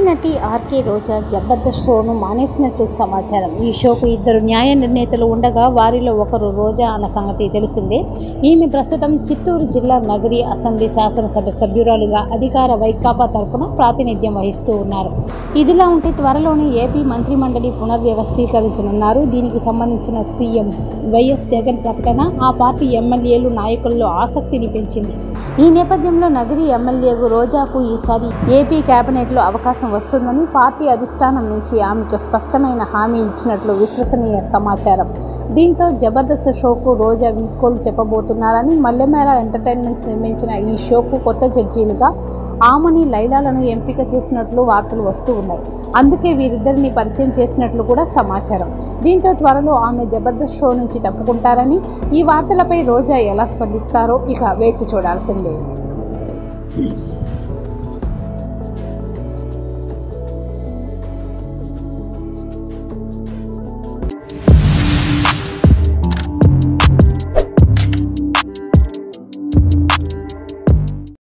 నటి ఆర్కే రోజా జబర్దస్త్ షోను మానేసినట్టు సమాచారం ఈ షోకు ఇద్దరు న్యాయ నిర్ణేతలు ఉండగా వారిలో ఒకరు రోజా అన్న సంగతి తెలిసిందే ఈమె ప్రస్తుతం చిత్తూరు జిల్లా నగరి అసెంబ్లీ శాసనసభ సభ్యురాలుగా అధికార వైకాపా తరపున ప్రాతినిధ్యం వహిస్తూ ఉన్నారు ఇదిలా ఉంటే త్వరలోనే ఏపీ మంత్రిమండలి పునర్వ్యవస్థీకరించనున్నారు దీనికి సంబంధించిన సీఎం వైఎస్ జగన్ ప్రకటన ఆ పార్టీ ఎమ్మెల్యేలు నాయకుల్లో ఆసక్తిని పెంచింది ఈ నేపథ్యంలో నగరి ఎమ్మెల్యేకు రోజాకు ఈసారి ఏపీ కేబినెట్లో అవకాశం వస్తుందని పార్టీ అధిష్టానం నుంచి ఆమెకు స్పష్టమైన హామీ ఇచ్చినట్లు విశ్వసనీయ సమాచారం దీంతో జబర్దస్త్ షోకు రోజా వీడ్కోలు చెప్పబోతున్నారని మల్లెమేళ ఎంటర్టైన్మెంట్స్ నిర్మించిన ఈ షోకు కొత్త జడ్జీలుగా ఆమని లైలాలను ఎంపిక చేసినట్లు వార్తలు వస్తూ ఉన్నాయి అందుకే వీరిద్దరిని పరిచయం చేసినట్లు కూడా సమాచారం దీంతో త్వరలో ఆమె జబర్దస్త్ షో నుంచి తప్పుకుంటారని ఈ వార్తలపై రోజా ఎలా స్పందిస్తారో ఇక వేచి చూడాల్సిందే